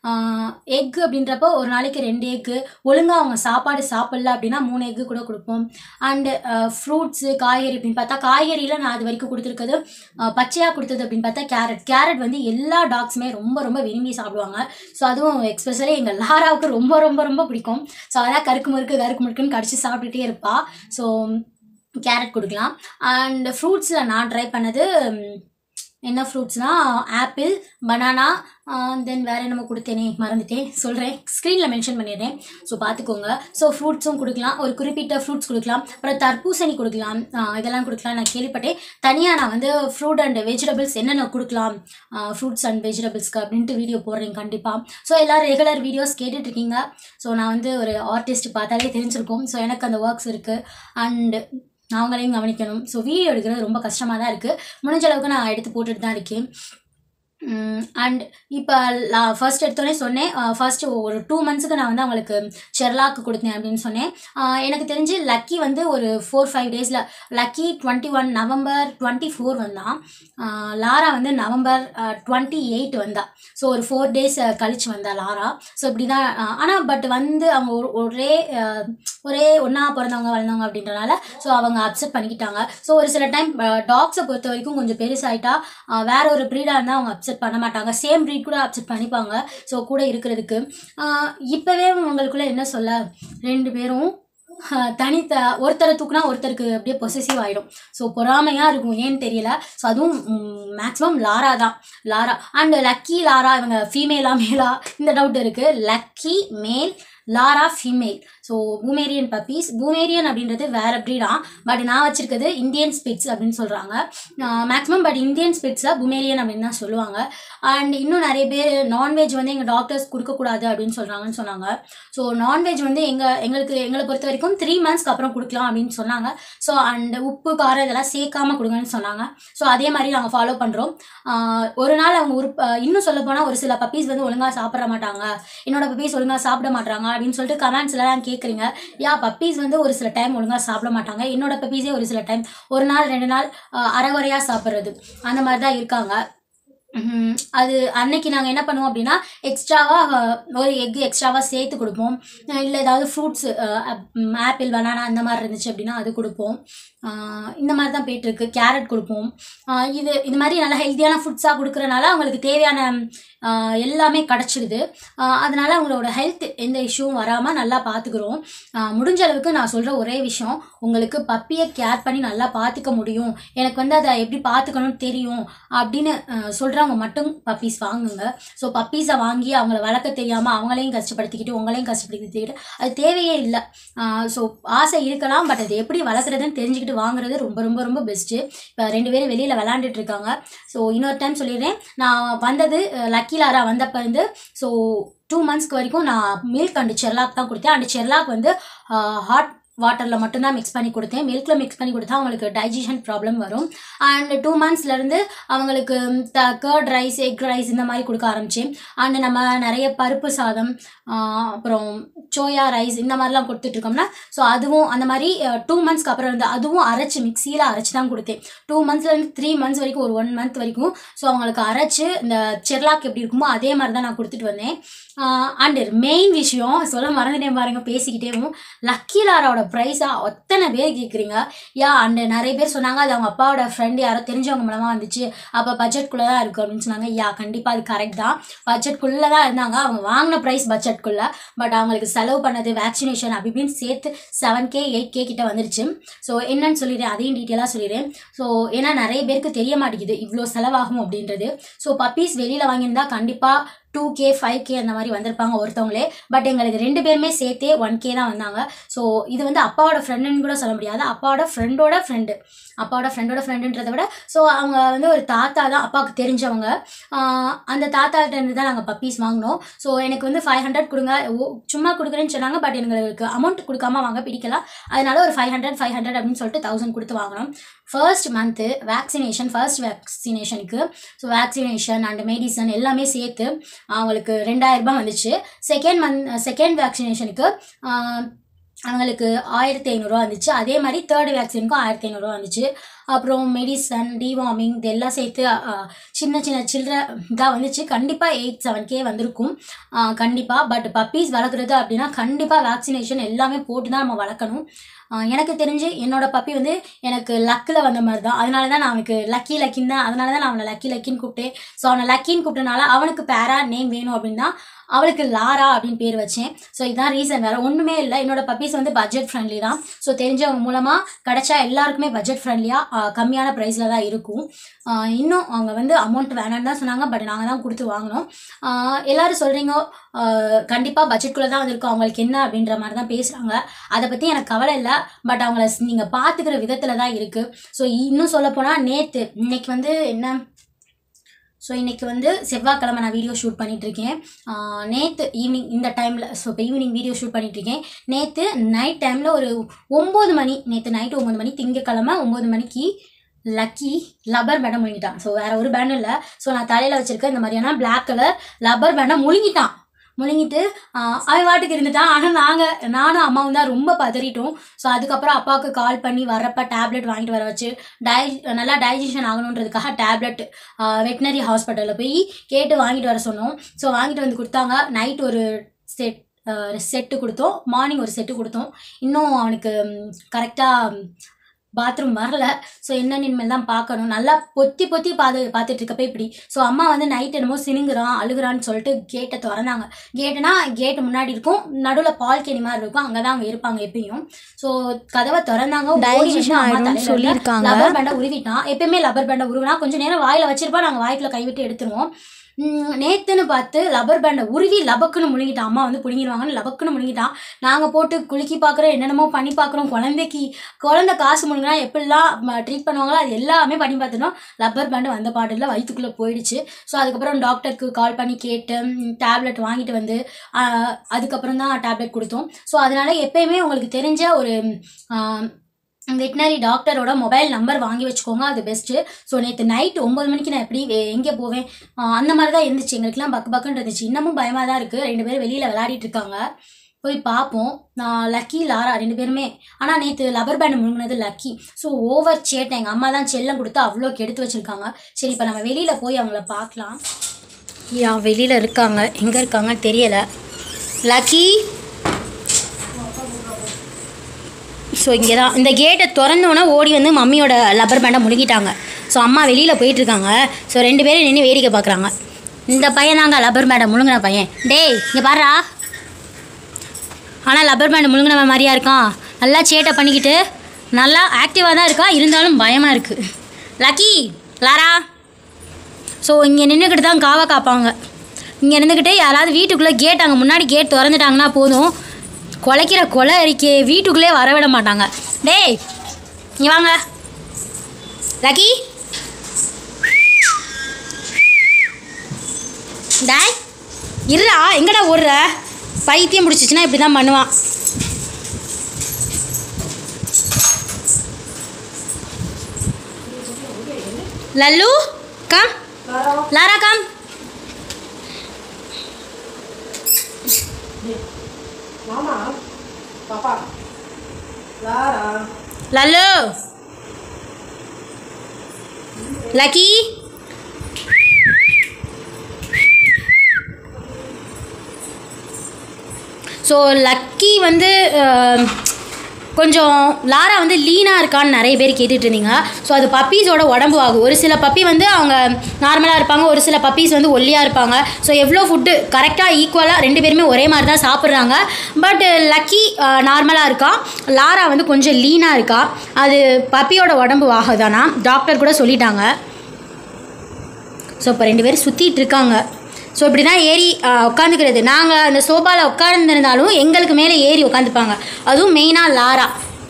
எக் அப்படின்றப்போ ஒரு நாளைக்கு ரெண்டு எக்கு ஒழுங்காக அவங்க சாப்பாடு சாப்பிடல அப்படின்னா மூணு எக்கு கூட கொடுப்போம் அண்டு ஃப்ரூட்ஸு காய்கறி அப்படின்னு பார்த்தா காய்கறியில் நான் அது வரைக்கும் கொடுத்துருக்கிறது பச்சையாக கொடுத்தது அப்படின்னு பார்த்தா கேரட் கேரட் வந்து எல்லா டாக்ஸுமே ரொம்ப ரொம்ப விரும்பி சாப்பிடுவாங்க ஸோ அதுவும் எக்ஸ்பெஷலி எங்கள் லாராவுக்கு ரொம்ப ரொம்ப ரொம்ப பிடிக்கும் ஸோ அதான் கருக்கு முறுக்கு கருக்கு முறுக்குன்னு கடிச்சு சாப்பிட்டுட்டே இருப்பா ஸோ கேரட் கொடுக்கலாம் அண்ட் ஃப்ரூட்ஸில் நான் ட்ரை பண்ணது ம், என்ன ஃப்ரூட்ஸ்னால் ஆப்பிள் பனானா தென் வேறு என்னமோ கொடுத்தேனே மறந்துட்டேன் சொல்கிறேன் ஸ்க்ரீனில் மென்ஷன் பண்ணிடுறேன் ஸோ பார்த்துக்கோங்க ஸோ ஃப்ரூட்ஸும் கொடுக்கலாம் ஒரு குறிப்பிட்ட ஃப்ரூட்ஸ் கொடுக்கலாம் அப்புறம் தர்பூசணி கொடுக்கலாம் ஆஹ் இதெல்லாம் கொடுக்கலாம் நான் கேள்விப்பட்டேன் தனியாக நான் வந்து ஃப்ரூட் அண்ட் வெஜிடபிள்ஸ் என்னென்ன கொடுக்கலாம் ஃப்ரூட்ஸ் அண்ட் வெஜிடபிள்ஸ்க்கு அப்படின்ட்டு வீடியோ போடுறேன் கண்டிப்பாக ஸோ எல்லோரும் ரெகுலர் வீடியோஸ் கேட்டுட்ருக்கீங்க ஸோ நான் வந்து ஒரு ஆர்டிஸ்ட் பார்த்தாலே தெரிஞ்சிருக்கும் ஸோ எனக்கு அந்த ஒர்க்ஸ் இருக்குது அண்ட் அவங்களையும் கவனிக்கணும் ஸோ வீடியோ எடுக்கிறது ரொம்ப கஷ்டமாக தான் இருக்குது முடிஞ்ச அளவுக்கு நான் எடுத்து போட்டுட்டு தான் இருக்கேன் அண்ட் இப்போ நான் ஃபர்ஸ்ட் எடுத்தோடனே சொன்னேன் ஃபர்ஸ்ட் ஒரு டூ மந்த்ஸுக்கு நான் வந்து அவங்களுக்கு ஷெர்லாக்கு கொடுத்தேன் அப்படின்னு சொன்னேன் ஆஹ் எனக்கு தெரிஞ்சு லக்கி வந்து ஒரு ஃபோர் ஃபைவ் டேஸில் Lucky twenty one November twenty four வந்தான் ஆஹ் லாரா வந்து நவம்பர் டுவெண்ட்டி எயிட் வந்தா ஸோ ஒரு ஃபோர் டேஸ் கழிச்சு வந்தா லாரா ஸோ இப்படி தான் ஆனால் பட் வந்து அவங்க ஒரு- ஒரே ஆஹ் ஒரே ஒன்றா பிறந்தவங்க வளர்ந்தவங்க அப்படின்றனால ஸோ அவங்க அப்செட் பண்ணிக்கிட்டாங்க ஸோ ஒரு சில டைம் டாக்ஸை பொறுத்த வரைக்கும் கொஞ்சம் பெருசாயிட்டா ஆஹ் வேற ஒரு ப்ரீடாக இருந்தால் அவங்க அப்செட் பண்ண மாட்டாங்க சேம் ப்ரீட் கூட அப்செட் பண்ணிப்பாங்க ஸோ கூட இருக்கிறதுக்கு ஆஹ் இப்போவே உங்களுக்குள்ள என்ன சொல்ல ரெண்டு பேரும் ஆஹ் தனித்த ஒருத்தரை தூக்குனா ஒருத்தருக்கு அப்படியே பொசசிவ் ஆகிடும் ஸோ பொறாமையாக இருக்கும் ஏன்னு தெரியல ஸோ அதுவும் மேக்ஸிமம் லாரா தான் லாரா அண்ட் லக்கி லாரா இவங்க ஃபீமேலா மேலா இந்த டவுட் இருக்குது Lucky male Lara female so Pomeranian puppies Pomeranian அப்படின்றது வேற ப்ரீடா பட் நான் வச்சிருக்கிறது இந்தியன் ஸ்பிட்ஸ் அப்படின்னு சொல்கிறாங்க மேக்ஸிமம் பட் இந்தியன் ஸ்பிட்ஸில் பூமேரியன் அப்படின்னு தான் சொல்லுவாங்க அண்ட் இன்னும் நிறைய பேர் நான்வெஜ் வந்து எங்கள் டாக்டர்ஸ் கொடுக்கக்கூடாது அப்படின்னு சொல்கிறாங்கன்னு சொன்னாங்க ஸோ நான்வெஜ் வந்து எங்கள் எங்களுக்கு எங்களை பொறுத்த வரைக்கும் த்ரீ மந்த்ஸ்க்கு அப்புறம் கொடுக்கலாம் அப்படின்னு சொன்னாங்க ஸோ அண்ட் உப்பு காரம் இதெல்லாம் சேர்க்காம கொடுங்கன்னு சொன்னாங்க ஸோ அதே மாதிரி நாங்கள் ஃபாலோ பண்ணுறோம் ஒரு நாள் அவங்க ஒரு இன்னும் சொல்ல போனால் ஒரு சில பப்பீஸ் வந்து ஒழுங்காக சாப்பிட மாட்டாங்க என்னோட பப்பீஸ் ஒழுங்காக சாப்பிட மாட்டாங்க அப்படின்னு சொல்லிட்டு கமெண்ட்ஸ்லாம் கேட்குறீங்க யா பப்பீஸ் வந்து ஒரு சில டைம் ஒழுங்காக சாப்பிட மாட்டாங்க என்னோட பப்பீஸே ஒரு சில டைம் ஒரு நாள் ரெண்டு நாள் ஆஹ் அரைகுறையாக சாப்பிட்றது அந்த மாதிரி தான் இருக்காங்க ம், அது அன்னைக்கு நாங்கள் என்ன பண்ணுவோம் அப்படின்னா எக்ஸ்ட்ராவாக ஒரு எக் எக்ஸ்ட்ராவாக சேர்த்து கொடுப்போம் இல்லை ஏதாவது ஃப்ரூட்ஸ் ஆப்பிள் பனானா அந்த மாதிரி இருந்துச்சு அப்படின்னா அது கொடுப்போம் ஆஹ் இந்த மாதிரி தான் போயிட்டுருக்கு கேரட் கொடுப்போம் ஆஹ் இது இது மாதிரி நல்லா ஹெல்த்தியான ஃபுட்ஸாக கொடுக்குறனால அவங்களுக்கு தேவையான ஆஹ் எல்லாமே கிடச்சிடுது அதனால் அவங்களோட ஹெல்த் எந்த இஷ்யூவும் வராமல் நல்லா பார்த்துக்குறோம் ஆஹ் முடிஞ்ச அளவுக்கு நான் சொல்கிற ஒரே விஷயம் உங்களுக்கு பப்பியை கேர் பண்ணி நல்லா பார்த்துக்க முடியும் எனக்கு வந்து அதை எப்படி பார்த்துக்கணும்னு தெரியும் அப்படின்னு ஆஹ் சொல்றவங்க மட்டும் பப்பீஸ் வாங்குங்க ஸோ பப்பீஸை வாங்கி அவங்கள வளர்க்க தெரியாமல் அவங்களையும் கஷ்டப்படுத்திக்கிட்டு உங்களையும் கஷ்டப்படுத்திக்கிட்டு அது தேவையே இல்லை ஸோ ஆசை இருக்கலாம் பட் அது எப்படி வளர்க்குறதுன்னு தெரிஞ்சுக்கிட்டு வாங்குறது ரொம்ப ரொம்ப ரொம்ப பெஸ்ட்டு இப்போ ரெண்டு பேரும் வெளியில் விளாண்டுட்டு இருக்காங்க ஸோ இன்னொரு டைம் சொல்லிடுறேன் நான் வந்தது லக்கி லாரா வந்தப்போ இருந்து ஸோ டூ மந்த்ஸ்க்கு வரைக்கும் நான் மில்க் அண்ட் செர்லாக் தான் கொடுத்தேன் அண்ட் செர்லாக் வந்து ஹாட் வாட்டரில் மட்டும்தான் மிக்ஸ் பண்ணி கொடுத்தேன் மில்கில் மிக்ஸ் பண்ணி கொடுத்தா அவங்களுக்கு டைஜஷன் ப்ராப்ளம் வரும் அண்ட் டூ மந்த்ஸ்லேருந்து அவங்களுக்கு the curd rice egg rice இந்த மாதிரி கொடுக்க ஆரம்பித்தேன் அண்ட் நம்ம நிறைய பருப்பு சாதம் ஆஹ் அப்புறம் சோயா ரைஸ் இந்த மாதிரிலாம் கொடுத்துட்ருக்கோம்னா ஸோ அதுவும் அந்த மாதிரி டூ மந்த்ஸ்க்கு அப்புறம் வந்து அதுவும் அரைச்சி மிக்சியில் அரைச்சி தான் கொடுத்தேன் டூ மந்த்ஸ்லேருந்து த்ரீ மந்த்ஸ் வரைக்கும் ஒரு ஒன் மந்த் வரைக்கும் ஸோ அவங்களுக்கு அரைச்சி இந்த செர்லாக் எப்படி இருக்குமோ அதே மாதிரி தான் நான் கொடுத்துட்டு வந்தேன் அண்ட் மெயின் விஷயம் சொல்ல மறந்துட்டேன் பாருங்க பேசிக்கிட்டேவும் லக்கி லாராவோட ப்ரைஸாக அத்தனை பேர் கேட்குறீங்க யா அண்ட் நிறைய பேர் சொன்னாங்க அது அவங்க அப்பாவோட ஃப்ரெண்டு யாரோ தெரிஞ்சவங்க மூலமாக வந்துச்சு அப்போ பட்ஜெட்குள்ளே தான் இருக்குது அப்படின்னு சொன்னாங்க யா கண்டிப்பாக அது கரெக்ட் தான் பட்ஜெட்குள்ளே தான் இருந்தாங்க அவங்க வாங்கின ப்ரைஸ் பட்ஜெட்குள்ளே பட் அவங்களுக்கு செலவு பண்ணது வேக்சினேஷன் அப்படி இப்படின்னு சேர்த்து செவன் கே எயிட் கே கிட்ட வந்துருச்சு ஸோ என்னன்னு சொல்லிடுறேன் அதையும் டீட்டெயிலாக சொல்லிடுறேன் ஸோ ஏன்னா நிறைய பேருக்கு தெரிய மாட்டேங்குது இவ்வளோ செலவாகும் அப்படின்றது ஸோ பப்பீஸ் வெளியில் வாங்கியிருந்தா கண்டிப்பாக டூ கே ஃபைவ் கே அந்த மாதிரி வந்திருப்பாங்க ஒருத்தவங்களே பட் எங்களுக்கு ரெண்டு பேருமே சேர்த்தே ஒன் கே தான் வந்தாங்க ஸோ இது வந்து அப்பாவோட ஃப்ரெண்டுன்னு கூட சொல்ல முடியாது அப்பாவோட ஃப்ரெண்டோட ஃப்ரெண்டு அப்பாவோட ஃப்ரெண்டோட ஃப்ரெண்டுன்றதை விட ஸோ அவங்க வந்து ஒரு தாத்தா தான் அப்பாவுக்கு தெரிஞ்சவங்க ஆஹ் அந்த தாத்தாட்ட இருந்து தான் நாங்கள் பப்பீஸ் வாங்கினோம் ஸோ எனக்கு வந்து ஃபைவ் ஹண்ட்ரட் கொடுங்க ஓ- சும்மா கொடுக்குறேன்னு சொன்னாங்க பட் எங்களுக்கு அமௌண்ட் கொடுக்காம வாங்க பிடிக்கல அதனால ஒரு ஃபைவ் ஹண்ட்ரட் ஃபைவ் ஹண்ட்ரட் அப்படின்னு சொல்லிட்டு தௌசண்ட் கொடுத்து வாங்கினோம் ஃபர்ஸ்ட் மந்த்து வேக்சினேஷன் ஃபர்ஸ்ட் வேக்சினேஷனுக்கு ஸோ வேக்சினேஷன் அண்ட் மெடிசன் எல்லாமே சேர்த்து அவங்களுக்கு ரெண்டாயிரம் ரூபாய் வந்துச்சு செகண்ட் மந்த் செகண்ட் வேக்சினேஷனுக்கு அவங்களுக்கு ஆயிரத்தி ஐநூறுரூவா வந்துச்சு அதே மாதிரி தேர்ட் வேக்சினுக்கும் ஆயிரத்தி ஐநூறுரூவா வந்துச்சு அப்புறம் மெடிசன் டிவார்மிங் இது எல்லாம் சேர்த்து ஆ, சின்ன சின்ன சில்லற இதாக வந்துச்சு கண்டிப்பாக எயிட் செவன் கே வந்திருக்கும் கண்டிப்பாக பட் பப்பீஸ் வளர்க்குறது அப்படின்னா கண்டிப்பாக வேக்சினேஷன் எல்லாமே போட்டு தான் நம்ம வளர்க்கணும் ஆ, எனக்கு தெரிஞ்சு என்னோட பப்பி வந்து எனக்கு லக்கில் வந்த மாதிரி தான் அதனால தான் நான் அவனுக்கு லக்கி லக்கின்னு தான் அதனால தான் நான் அவனை லக்கி லக்கின்னு கூப்பிட்டேன் ஸோ அவனை லக்கின்னு கூப்பிட்டனால அவனுக்கு பேரா நேம் வேணும் அப்படின்னா அவளுக்கு லாரா அப்படின்னு பேர் வச்சேன் ஸோ இதுதான் ரீசன் வேறு ஒன்றுமே இல்லை என்னோட பப்பீஸ் வந்து பட்ஜெட் ஃப்ரெண்ட்லி தான் ஸோ தெரிஞ்சவங்க மூலமாக கிடைச்சா எல்லாருக்குமே பட்ஜெட் ஃப்ரெண்ட்லியாக கம்மியான ப்ரைஸில் தான் இருக்கும் ஆஹ் இன்னும் அவங்க வந்து அமௌண்ட் வேணாம்னு தான் சொன்னாங்க பட் நாங்கள் தான் கொடுத்து வாங்கினோம் ஆஹ் எல்லாரும் சொல்கிறீங்க கண்டிப்பாக பட்ஜெட்குள்ளே தான் வந்திருக்கும் அவங்களுக்கு என்ன அப்படின்ற மாதிரி தான் பேசுகிறாங்க அதை பற்றி எனக்கு கவலை இல்லை பட் அவங்கள நீங்கள் பார்த்துக்கிற விதத்தில் தான் இருக்குது ஸோ இன்னும் சொல்லப்போனால் நேற்று இன்னைக்கு வந்து என்ன ஸோ இன்றைக்கி வந்து செவ்வாய்க்கிழமை நான் வீடியோ ஷூட் பண்ணிகிட்ருக்கேன் நேற்று ஈவினிங் இந்த டைமில் ஸோ இப்போ ஈவினிங் வீடியோ ஷூட் பண்ணிகிட்ருக்கேன் நேற்று நைட் டைமில் ஒரு ஒம்பது மணி நேற்று நைட்டு ஒம்பது மணி திங்கக்கிழமை ஒம்பது மணிக்கு லக்கி லப்பர் பேண்டை முழுங்கிட்டான் ஸோ வேற ஒரு பேண்டும் இல்லை ஸோ நான் தலையில் வச்சிருக்க இந்த மாதிரியான Black கலர் லப்பர் பேண்டை முழுங்கிட்டான் முழுங்கிட்டு ஆஹ், அவன் வாட்டுக்கு இருந்துட்டான் ஆனால் நாங்கள் நானும் அம்மாவும் தான் ரொம்ப பதறிட்டோம் ஸோ அதுக்கப்புறம் அப்பாவுக்கு கால் பண்ணி வரப்ப டேப்லெட் வாங்கிட்டு வர வச்சு டை நல்லா டைஜஷன் ஆகணுன்றதுக்காக டேப்லெட் வெட்டினரி ஹாஸ்பிட்டலில் போய் கேட்டு வாங்கிட்டு வர சொன்னோம் ஸோ வாங்கிட்டு வந்து கொடுத்தாங்க நைட் ஒரு செட் செட்டு கொடுத்தோம் மார்னிங் ஒரு செட்டு கொடுத்தோம் இன்னும் அவனுக்கு கரெக்டாக பாத்ரூம் வரல ஸோ என்னன்னு இனிமேல் தான் பார்க்கணும் நல்லா பொத்தி பொத்தி பார்த்து பார்த்துட்டு இருக்கப்ப இப்படி ஸோ அம்மா வந்து நைட் என்னமோ சினுங்குறான் அழுகுறான்னு சொல்லிட்டு கேட்டை திறந்தாங்க கேட்டுனா கேட்டு முன்னாடி இருக்கும் நடுவில் பால்கனி மாதிரி இருக்கும் அங்கே தான் அவங்க இருப்பாங்க எப்பயும் ஸோ கதவை திறந்தாங்க ஓடி வந்து Digestion அம்மா ஆயிடும்னு தலையில சொல்லியிருக்காங்க. லப்பர் பேண்டை உருவிட்டான் எப்பயுமே லப்பர் பேண்டை உருவினா கொஞ்சம் நேரம் வாயில் வச்சிருப்பா நாங்கள் வாய்க்குள்ள கைவிட்டு எடுத்துருவோம் உம், நேத்துன்னு பார்த்து லப்பர் பேண்டை உருவி லபக்குன்னு முழுங்கிட்டான் அம்மா வந்து பிடுங்கிடுவாங்கன்னு லபக்குன்னு முழுங்கிட்டான் நாங்கள் போட்டு குலுக்கி பார்க்குறோம் என்னென்னமோ பண்ணி பார்க்குறோம் குழந்தைக்கு குழந்தை காசு முழுங்கினா எப்படிலாம் ட்ரீட் பண்ணுவாங்களோ அது எல்லாமே பண்ணி பார்த்துட்டோம் லப்பர் பேண்டு வந்த பாட்டில் வயிற்றுக்குள்ளே போயிடுச்சு ஸோ அதுக்கப்புறம் டாக்டருக்கு கால் பண்ணி கேட்டு டேப்லெட் வாங்கிட்டு வந்து ஆஹ், அதுக்கப்புறம் தான் டேப்லெட் கொடுத்தோம் ஸோ அதனால எப்பயுமே உங்களுக்கு தெரிஞ்ச ஒரு வெட்டினரி டாக்டரோட மொபைல் நம்பர் வாங்கி வச்சுக்கோங்க அது பெஸ்ட்டு ஸோ நேற்று நைட் ஒம்பது மணிக்கு நான் எப்படி வே- எங்கே போவேன் ஆஹ் அந்த மாதிரி தான் இருந்துச்சு எங்களுக்குலாம் பக்கு பக்குன்னு இருந்துச்சு இன்னமும் பயமாக தான் இருக்குது ரெண்டு பேரும் வெளியில் விளையாடிட்டு இருக்காங்க போய் பார்ப்போம் நான் லக்கி லாரா ரெண்டு பேருமே ஆனால் நேற்று லப்பர் பேண்ட் முழுங்கினது லக்கி ஸோ ஓவர் சேட்டை எங்கள் அம்மா தான் செல்லம் கொடுத்து அவ்வளோ கெடுத்து வச்சுருக்காங்க சரி இப்போ நம்ம வெளியில் போய் அவங்கள பார்க்கலாம் யா வெளியில் இருக்காங்க எங்கே இருக்காங்கன்னு தெரியலை லக்கி ஸோ இங்கே தான் இந்த கேட்டை திறந்தோன்னே ஓடி வந்து மம்மியோட லப்பர் பேண்டை முழுங்கிட்டாங்க ஸோ அம்மா வெளியில் போயிட்டுருக்காங்க ஸோ ரெண்டு பேரும் நின்று வேடிக்கை பார்க்குறாங்க இந்த பையன் தாங்க லப்பர் பேண்டை முழுங்கின பையன் டேய் இங்கே பாருடா ஆனால் லப்பர் பேண்ட் முழுங்கினவன் மாதிரியா இருக்கான் நல்லா சேட்டை பண்ணிக்கிட்டு நல்லா ஆக்டிவாக தான் இருக்கா இருந்தாலும் பயமாக இருக்குது லக்கி லாரா ஸோ இங்கே நின்றுக்கிட்டு தான் காவா காப்பாங்க இங்கே நின்றுக்கிட்டு யாராவது வீட்டுக்குள்ளே கேட் அங்கே முன்னாடி கேட் திறந்துட்டாங்கன்னா போதும் குலைக்கிற கொலை அறிக்கை வீட்டுக்குள்ளே வரவிட மாட்டாங்க டேய் இங்கே வாங்க லக்கி டேய் இருடா எங்கடா ஓடுற பைத்தியம் முடிச்சிச்சுன்னா இப்படி தான் பண்ணுவான் லல்லு கம் லாரா கம் மாமா பாப்பா லாரா லல்லு லக்கி ஸோ லக்கி வந்து அஹ், கொஞ்சம் லாரா வந்து லீனாக இருக்கான்னு நிறைய பேர் கேட்டுட்டு இருந்தீங்க ஸோ அது பப்பீஸோட உடம்பு ஆகும் ஒரு சில பப்பி வந்து அவங்க நார்மலாக இருப்பாங்க ஒரு சில பப்பீஸ் வந்து ஒல்லியாக இருப்பாங்க ஸோ எவ்வளோ ஃபுட்டு கரெக்டாக ஈக்குவலாக ரெண்டு பேருமே ஒரே மாதிரி தான் சாப்பிட்றாங்க பட் லக்கி நார்மலாக இருக்கா லாரா வந்து கொஞ்சம் லீனாக இருக்கா அது பப்பியோட உடம்பு ஆகுதானா டாக்டர் கூட சொல்லிட்டாங்க ஸோ இப்போ ரெண்டு பேரும் சுற்றிட்டு இருக்காங்க ஸோ இப்படி தான் ஏறி உட்காந்துக்கிறது நாங்கள் அந்த சோபாவில் உட்கார்ந்துருந்தாலும் எங்களுக்கு மேலே ஏறி உட்காந்துப்பாங்க அதுவும் மெயினாக லாரா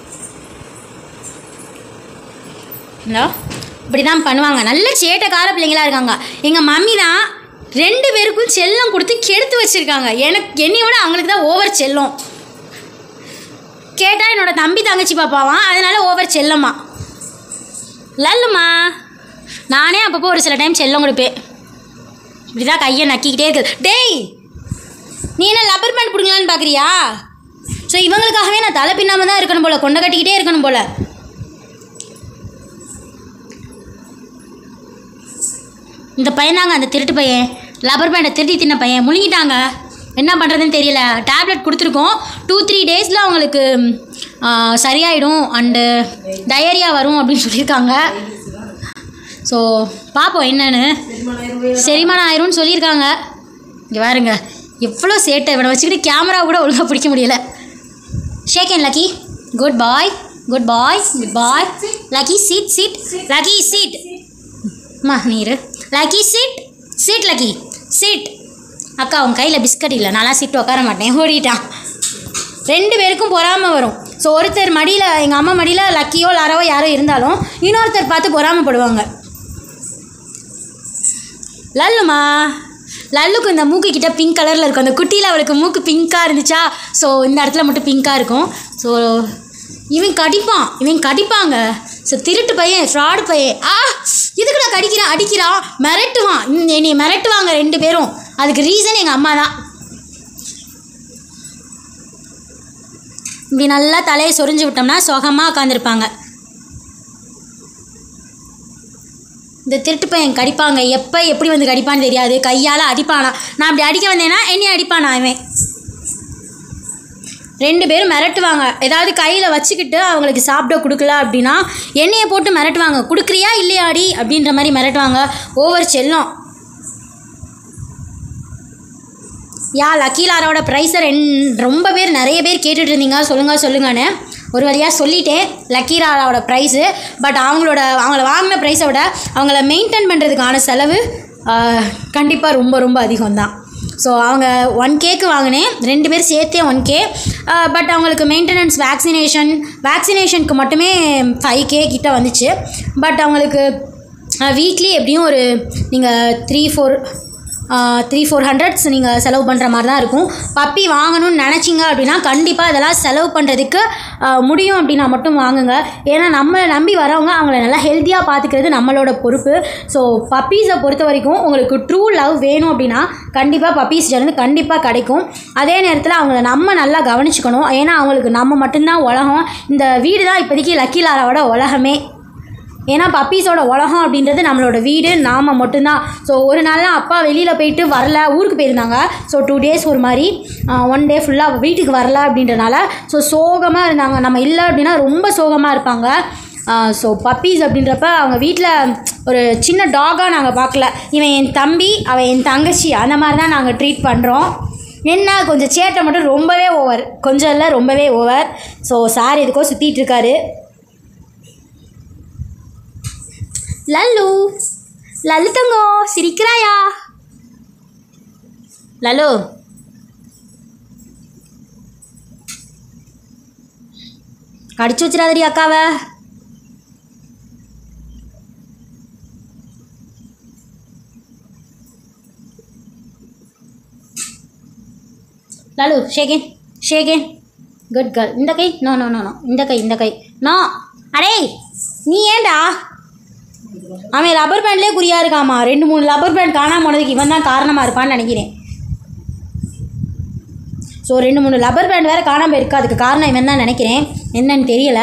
ஹலோ இப்படி தான் பண்ணுவாங்க நல்ல சேட்டைக்கார பிள்ளைங்களா இருக்காங்க எங்கள் மம்மி தான் ரெண்டு பேருக்கும் செல்லம் கொடுத்து கெடுத்து வச்சுருக்காங்க எனக்கு என்னை விட அவங்களுக்கு தான் ஓவர் செல்லம் கேட்டால் என்னோட தம்பி தங்கச்சி பாப்பாவான் அதனால ஓவர் செல்லம்மா லல்லுமா நானே அப்பப்போ ஒரு சில டைம் செல்லம் கொடுப்பேன் இப்படிதான் கையை நக்கிக்கிட்டே இருக்குது டேய் நீ என்ன லப்பர் பேண்ட் பிடுங்கலான்னு பார்க்குறியா ஸோ இவங்களுக்காகவே நான் தலை பின்னாமல் தான் இருக்கணும் போல் கொண்டை கட்டிக்கிட்டே இருக்கணும் போல் இந்த பையனாங்க அந்த திருட்டு பையன் லப்பர் பேண்டை திருடி தின்ன பையன் முழுங்கிட்டாங்க என்ன பண்ணுறதுன்னு தெரியல டேப்லெட் கொடுத்துருக்கோம் டூ த்ரீ டேஸில் அவங்களுக்கு ஆ, சரியாயிடும் அண்டு டயரியா வரும் அப்படின்னு சொல்லியிருக்காங்க ஸோ பார்ப்போம் என்னன்னு செரிமானம் ஆயிரும்னு சொல்லியிருக்காங்க இங்கே பாருங்க எவ்வளோ சேட்டை இவனை வச்சுக்கிட்டு கேமரா கூட ஒழுங்காக பிடிக்க முடியல shake Lucky good boy good boy good boy Lucky sit sit Lucky sit அம்மா நீரு Lucky sit sit Lucky sit அக்கா உன் கையில் பிஸ்கட் இல்லை நான்லாம் சீட்டு உட்கார மாட்டேன் ஓடிட்டான் ரெண்டு பேருக்கும் பொறாமல் வரும் ஸோ ஒருத்தர் மடியில் எங்கள் அம்மா மடியில் லக்கியோ லாராவோ யாரோ இருந்தாலும் இன்னொருத்தர் பார்த்து பொறாமப்படுவாங்க லல்லுமா லல்லுக்கு இந்த மூக்கு கிட்ட பிங்க் கலரில் இருக்கும் அந்த குட்டியில் அவளுக்கு மூக்கு பிங்க்காக இருந்துச்சா ஸோ இந்த இடத்துல மட்டும் பிங்க்காக இருக்கும் ஸோ இவன் கடிப்பான் இவன் கடிப்பாங்க ஸோ திருட்டு பையன் ஃப்ராடு பையன் ஆ இதுக்கு நான் கடிக்கிறான் அடிக்கிறான் மிரட்டுவான் ம், என்னை மிரட்டுவாங்க ரெண்டு பேரும் அதுக்கு ரீசன் எங்கள் அம்மா தான் இப்படி நல்லா தலையை சொரிஞ்சு விட்டோம்னா சுகமாக உட்காந்துருப்பாங்க இந்த திருட்டு பையன் கடிப்பாங்க எப்போ எப்படி வந்து கடிப்பான்னு தெரியாது கையால் அடிப்பானா நான் அப்படி அடிக்க வந்தேன்னா என்னைய அடிப்பானா அவன் ரெண்டு பேரும் மிரட்டுவாங்க ஏதாவது கையில் வச்சுக்கிட்டு அவங்களுக்கு சாப்பிட கொடுக்கல அப்படின்னா எண்ணெயை போட்டு மிரட்டுவாங்க கொடுக்குறியா இல்லையாடி அப்படின்ற மாதிரி மிரட்டுவாங்க ஓவர் செல்லம் யா லக்கீலாரோட ப்ரைஸை ரெண் ரொம்ப பேர் நிறைய பேர் கேட்டுட்டு இருந்தீங்க சொல்லுங்க சொல்லுங்கன்னு ஒரு வழியாக சொல்லிட்டேன் லக்கீலாரோட ப்ரைஸு பட் அவங்களோட அவங்கள வாங்கின ப்ரைஸை விட அவங்கள மெயின்டைன் பண்ணுறதுக்கான செலவு கண்டிப்பாக ரொம்ப ரொம்ப அதிகம் தான் ஸோ அவங்க ஒன் கேக்கு வாங்கினேன் ரெண்டு பேர் சேர்த்தே ஒன் கே பட் அவங்களுக்கு மெயின்டெனன்ஸ் வேக்சினேஷன் வேக்சினேஷனுக்கு மட்டுமே ஃபைவ் கே கிட்ட வந்துச்சு பட் அவங்களுக்கு வீக்லி எப்படியும் ஒரு நீங்கள் three four three four hundreds நீங்கள் செலவு பண்ணுற மாதிரி தான் இருக்கும் பப்பி வாங்கணும்னு நினச்சிங்க அப்படின்னா கண்டிப்பாக இதெல்லாம் செலவு பண்ணுறதுக்கு முடியும் அப்படின்னா மட்டும் வாங்குங்க ஏன்னா நம்மளை நம்பி வரவங்க அவங்கள நல்லா ஹெல்த்தியாக பார்த்துக்கிறது நம்மளோட பொறுப்பு ஸோ பப்பீஸை பொறுத்த வரைக்கும் உங்களுக்கு ட்ரூ லவ் வேணும் அப்படின்னா கண்டிப்பாக பப்பீஸ் இருந்து கண்டிப்பாக கிடைக்கும் அதே நேரத்தில் அவங்கள நம்ம நல்லா கவனிச்சுக்கணும் ஏன்னா அவங்களுக்கு நம்ம மட்டும்தான் உலகம் இந்த வீடு தான் இப்போதைக்கு லக்கி லாராவோட உலகமே ஏன்னா பப்பீஸோட உலகம் அப்படின்றது நம்மளோட வீடு நாம் மட்டும்தான் ஸோ ஒரு நாள்லாம் அப்பா வெளியில் போயிட்டு வரல ஊருக்கு போயிருந்தாங்க ஸோ டூ டேஸ் ஒரு மாதிரி ஒன் டே ஃபுல்லாக வீட்டுக்கு வரல அப்படின்றனால ஸோ சோகமாக இருந்தாங்க நம்ம இல்லை அப்படின்னா ரொம்ப சோகமாக இருப்பாங்க ஸோ பப்பீஸ் அப்படின்றப்ப அவங்க வீட்டில் ஒரு சின்ன டாகாக நாங்கள் பார்க்கல இவன் என் தம்பி அவன் என் தங்கச்சி அந்த மாதிரி தான் நாங்கள் ட்ரீட் பண்ணுறோம் என்ன கொஞ்சம் சேட்டை மட்டும் ரொம்பவே ஓவர் கொஞ்சம் இல்லை ரொம்பவே ஓவர் ஸோ சார் எதுக்கோ சுற்றிட்டு இருக்காரு லல்லு லல்லு தங்கோ சிரிக்கிறாயா லல்லு கடிச்சு வச்சிடாதடி அக்காவை லலு ஷேகேன் ஷேகேன் குட் கேர்ள் இந்த கை நோ நோ நோ நோ இந்த கை இந்த கை நோ அடே நீ ஏன்டா அவன் ரப்பர் பேண்ட்லேயே குறியா இருக்காமா ரெண்டு மூணு ரப்பர் பேண்ட் காணாம போனதுக்கு இவன் தான் காரணமாக இருப்பான்னு நினைக்கிறேன் ஸோ ரெண்டு மூணு ரப்பர் பேண்ட் வேறு காணாமல் இருக்கு அதுக்கு காரணம் இவன் தான் நினைக்கிறேன் என்னன்னு தெரியல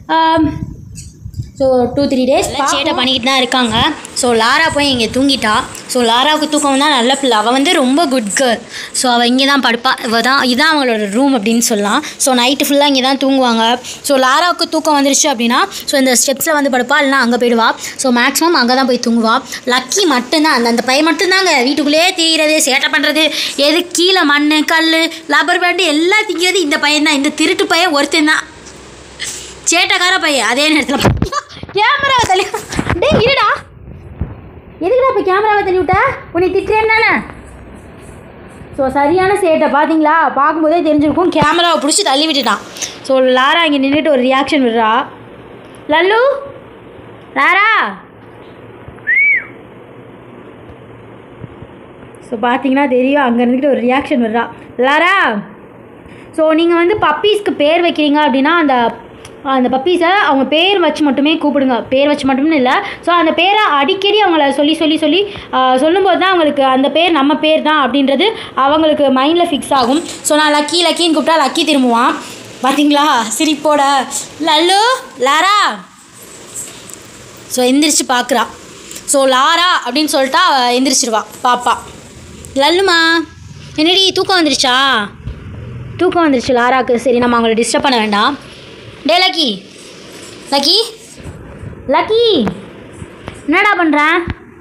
ஸோ டூ த்ரீ டேஸ் சேட்டை பண்ணிக்கிட்டு தான் இருக்காங்க ஸோ லாரா போய் இங்கே தூங்கிட்டா ஸோ லாராவுக்கு தூக்கம் தான் நல்ல பிள்ளை அவள் வந்து ரொம்ப குட் கேர்ள் ஸோ அவள் இங்கே தான் படுப்பா இவள் தான் இதுதான் அவங்களோட ரூம் அப்படின்னு சொல்லலாம் ஸோ நைட்டு ஃபுல்லாக இங்கே தான் தூங்குவாங்க ஸோ லாராவுக்கு தூக்கம் வந்துருச்சு அப்படின்னா ஸோ இந்த ஸ்டெப்ஸில் வந்து படுப்பா இல்லைனா அங்கே போயிடுவா ஸோ மேக்ஸிமம் அங்கே தான் போய் தூங்குவா லக்கி மட்டும்தான் அந்த அந்த பையன் மட்டும்தாங்க வீட்டுக்குள்ளேயே திரிகிறது சேட்டை பண்ணுறது எது கீழே மண் கல் லப்பர் பேண்டு எல்லாம் திங்கிறது இந்த பையன் தான் இந்த திருட்டு பையன் ஒருத்தன் தான் சேட்டைக்கார பையன் அதே நேரத்தில் கேமராவை தள்ளி டேய் இருடா எதுக்குடா இப்போ கேமராவை தள்ளி விட்ட உன்னை திட்டுறேன் தானே ஸோ சரியான சேட்டை பார்த்தீங்களா பார்க்கும்போதே தெரிஞ்சிருக்கும் கேமராவை பிடிச்சி தள்ளி விட்டுட்டான் ஸோ லாரா இங்கே நின்றுட்டு ஒரு ரியாக்ஷன் விடுறா லல்லு லாரா ஸோ பார்த்தீங்கன்னா தெரியும் அங்கே இருந்துக்கிட்டு ஒரு ரியாக்ஷன் விடுறா லாரா ஸோ நீங்கள் வந்து பப்பீஸ்க்கு பேர் வைக்கிறீங்க அப்படின்னா அந்த அந்த பப்பீஸை அவங்க பேர் வச்சு மட்டுமே கூப்பிடுங்க பேர் வச்சு மட்டுமே இல்லை ஸோ அந்த பேரை அடிக்கடி அவங்கள சொல்லி சொல்லி சொல்லி ஆஹ், சொல்லும்போது தான் அவங்களுக்கு அந்த பேர் நம்ம பேர் தான் அப்படின்றது அவங்களுக்கு மைண்டில் ஃபிக்ஸ் ஆகும் ஸோ நான் லக்கி லக்கின்னு கூப்பிட்டா லக்கி திரும்புவான் பார்த்தீங்களா சிரிப்போட லல்லு லாரா ஸோ எந்திரிச்சு பார்க்குறா ஸோ லாரா அப்படின்னு சொல்லிட்டா அவ எந்திரிச்சிருவா பாப்பா லல்லுமா என்னடி தூக்கம் வந்துருச்சா தூக்கம் வந்துருச்சு லாராக்கு சரி நம்ம அவங்கள டிஸ்டர்ப் பண்ண வேண்டாம் டே லக்கி லக்கி லக்கி என்னடா பண்ணுறேன்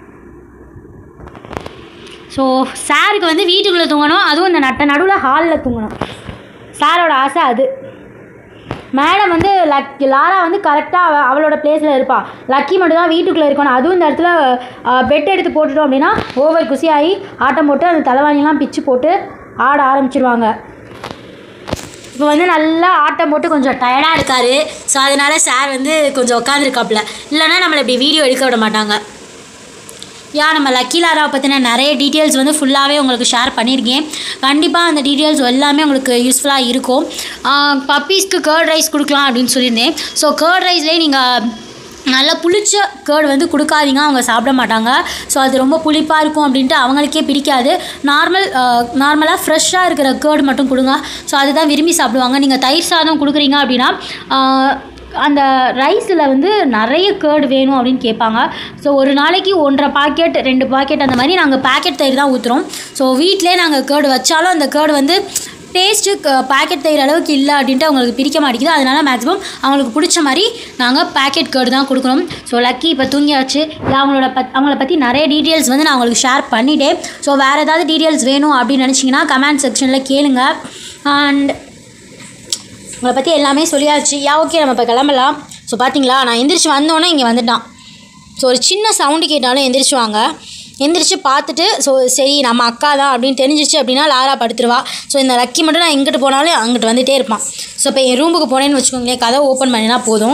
ஸோ சாருக்கு வந்து வீட்டுக்குள்ளே தூங்கணும் அதுவும் இந்த நட்ட நடுவில் ஹாலில் தூங்கணும் சாரோட ஆசை அது மேடம் வந்து லக் லாரா வந்து கரெக்டாக அவ அவளோட பிளேஸில் இருப்பாள் லக்கி மட்டும் தான் வீட்டுக்குள்ளே இருக்கணும் அதுவும் இந்த இடத்துல பெட் எடுத்து போட்டுட்டோம் அப்படின்னா ஓவர் குசியாகி ஆட்டம் போட்டு அந்த தலைவாணிலாம் பிச்சு போட்டு ஆட ஆரம்பிச்சிருவாங்க இப்போ வந்து நல்லா ஆட்டம் போட்டு கொஞ்சம் டயர்டாக இருக்காரு ஸோ அதனால சார் வந்து கொஞ்சம் உட்காந்துருக்காப்புல இல்லைன்னா நம்மளை இப்படி வீடியோ எடுக்க விட மாட்டாங்க யா நம்ம லக்கி லாராவை பற்றின நிறைய டீட்டெயில்ஸ் வந்து ஃபுல்லாகவே உங்களுக்கு ஷேர் பண்ணியிருக்கேன் கண்டிப்பாக அந்த டீட்டெயில்ஸ் எல்லாமே உங்களுக்கு யூஸ்ஃபுல்லாக இருக்கும் பப்பீஸ்க்கு கேர்ட் ரைஸ் கொடுக்கலாம் அப்படின்னு சொல்லியிருந்தேன் ஸோ கேர்ட் ரைஸ்லேயே நீங்கள் நல்லா புளிச்ச கேர்டு வந்து கொடுக்காதீங்க அவங்க சாப்பிட மாட்டாங்க ஸோ அது ரொம்ப புளிப்பாக இருக்கும் அப்படின்ட்டு அவங்களுக்கே பிடிக்காது நார்மல் நார்மலாக ஃப்ரெஷ்ஷாக இருக்கிற கேர்டு மட்டும் கொடுங்க ஸோ அதுதான் விரும்பி சாப்பிடுவாங்க நீங்கள் தயிர் சாதம் கொடுக்குறீங்க அப்படின்னா ஆஹ், அந்த ரைஸில் வந்து நிறைய கேர்டு வேணும் அப்படின்னு கேட்பாங்க ஸோ ஒரு நாளைக்கு ஒன்றரை பாக்கெட் ரெண்டு பாக்கெட் அந்த மாதிரி நாங்கள் பாக்கெட் தயிர் தான் ஊற்றுறோம் ஸோ வீட்டிலே நாங்கள் கேர்டு வச்சாலும் அந்த கேர்டு வந்து டேஸ்ட்டு பாக்கெட் தயிர் அளவுக்கு இல்லை அப்படின்ட்டு அவங்களுக்கு பிடிக்க மாட்டேங்குது அதனால மேக்ஸிமம் அவங்களுக்கு பிடிச்ச மாதிரி நாங்கள் பாக்கெட் கேர்டு தான் கொடுக்குறோம் ஸோ லக்கி இப்போ தூங்கியாச்சு இல்லை அவங்களோட பத் அவங்கள பற்றி நிறைய டீட்டெயில்ஸ் வந்து நான் உங்களுக்கு ஷேர் பண்ணிட்டேன் ஸோ வேறு ஏதாவது டீட்டெயில்ஸ் வேணும் அப்படின்னு நினச்சிங்கன்னா கமெண்ட் செக்ஷனில் கேளுங்க அண்ட் உங்களை பற்றி எல்லாமே சொல்லியாச்சு யா ஓகே நம்ம இப்போ கிளம்பலாம் ஸோ பார்த்தீங்களா நான் எந்திரிச்சு வந்தோன்னே இங்கே வந்துட்டான் ஸோ ஒரு சின்ன சவுண்டு கேட்டாலும் எந்திரிச்சு வாங்க எந்திரிச்சு பார்த்துட்டு ஸோ சரி நம்ம அக்கா தான் அப்படின்னு தெரிஞ்சிச்சு அப்படின்னா லாரா படுத்துருவா ஸோ இந்த லக்கி மட்டும் நான் எங்கிட்டு போனாலும் அங்கிட்டு வந்துட்டே இருப்பான் ஸோ இப்போ என் ரூமுக்கு போனேன்னு வச்சுக்கோங்களேன் கதை ஓப்பன் பண்ணினா போதும்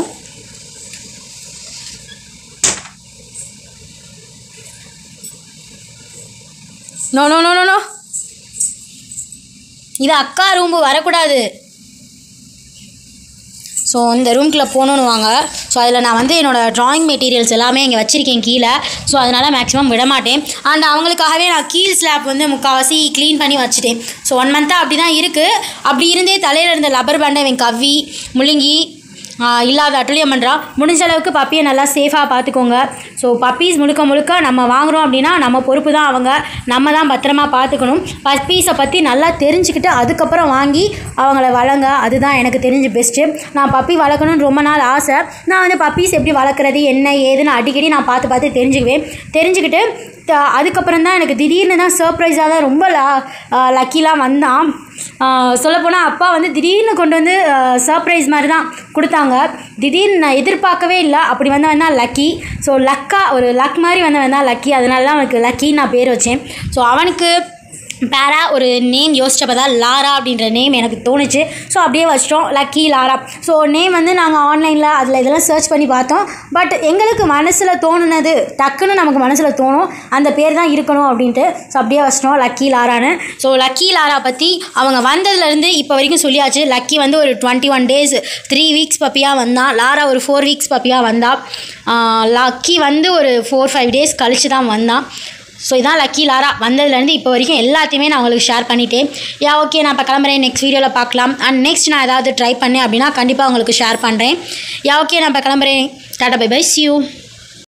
no no no no no இது அக்கா ரூம்பு வரக்கூடாது ஸோ இந்த ரூம்குள்ளே போகணுன்னு வாங்க ஸோ அதில் நான் வந்து என்னோடய ட்ராயிங் மெட்டீரியல்ஸ் எல்லாமே இங்கே வச்சுருக்கேன் கீழே ஸோ அதனால் மேக்ஸிமம் விட மாட்டேன் அண்ட் அவங்களுக்காகவே நான் கீழ் ஸ்லாப் வந்து முக்கால்வாசி க்ளீன் பண்ணி வச்சுட்டேன் ஸோ ஒன் மந்த்தாக அப்படி தான் இருக்குது அப்படி இருந்தே தலையில் இருந்த லப்பர் பேண்டை இவன் கவ்வி முழுங்கி ஆஹ் இல்லாத அட்டுழியம் பண்ணுறா முடிஞ்ச அளவுக்கு பப்பியை நல்லா சேஃபாக பார்த்துக்கோங்க ஸோ பப்பீஸ் முழுக்க முழுக்க நம்ம வாங்குகிறோம் அப்படின்னா நம்ம பொறுப்பு தான் அவங்க நம்ம தான் பத்திரமா பார்த்துக்கணும் பப்பீஸை பற்றி நல்லா தெரிஞ்சுக்கிட்டு அதுக்கப்புறம் வாங்கி அவங்கள வளங்க அதுதான் எனக்கு தெரிஞ்சு பெஸ்ட்டு நான் பப்பி வளர்க்கணும்னு ரொம்ப நாள் ஆசை நான் வந்து பப்பீஸ் எப்படி வளர்க்குறது என்ன ஏதுன்னு அடிக்கடி நான் பார்த்து பார்த்து தெரிஞ்சுக்குவேன் தெரிஞ்சுக்கிட்டு த- அதுக்கப்புறம் தான் எனக்கு திடீர்னு தான் சர்ப்ரைஸாக தான் ரொம்ப லா லக்கிலாம் வந்தான் சொல்லப்போனால் அப்பா வந்து திடீர்னு கொண்டு வந்து சர்ப்ரைஸ் மாதிரி தான் கொடுத்தாங்க திடீர்னு நான் எதிர்பார்க்கவே இல்லை அப்படி வந்து வந்தால் லக்கி ஸோ லக்கா ஒரு லக் மாதிரி வந்து வந்தால் லக்கி அதனால தான் அவனுக்கு லக்கின்னு நான் பேர் வச்சேன் ஸோ அவனுக்கு பேரா ஒரு நேம் யோசிச்சப்போ தான் லாரா அப்படின்ற நேம் எனக்கு தோணுச்சு ஸோ அப்படியே வச்சிட்டோம் லக்கி லாரா ஸோ நேம் வந்து நாங்கள் ஆன்லைனில் அதில் இதெல்லாம் சர்ச் பண்ணி பார்த்தோம் பட் எங்களுக்கு மனசில் தோணுனது டக்குன்னு நமக்கு மனசில் தோணும் அந்த பேர் தான் இருக்கணும் அப்படின்ட்டு ஸோ அப்படியே வச்சிட்டோம் லக்கி லாரான்னு ஸோ லக்கி லாரா பற்றி அவங்க வந்ததுலேருந்து இப்போ வரைக்கும் சொல்லியாச்சு லக்கி வந்து ஒரு twenty one days three weeks பப்பியாக வந்தான் லாரா ஒரு ஃபோர் வீக்ஸ் பப்பியாக வந்தா ஆஹ் லக்கி வந்து ஒரு ஃபோர் ஃபைவ் டேஸ் கழிச்சு தான் வந்தான் ஸோ இதான் லக்கி லாரா வந்ததுலேருந்து இப்போ வரைக்கும் எல்லாத்தையுமே நான் உங்களுக்கு ஷேர் பண்ணிட்டேன் யா ஓகே நான் இப்போ கிளம்புறேன் நெக்ஸ்ட் வீடியோவில் பார்க்கலாம் அண்ட் நெக்ஸ்ட் நான் ஏதாவது ட்ரை பண்ணேன் அப்படின்னா கண்டிப்பாக உங்களுக்கு ஷேர் பண்ணுறேன் யா ஓகே நான் இப்போ கிளம்புறேன் டாட்டா பை பை சி யூ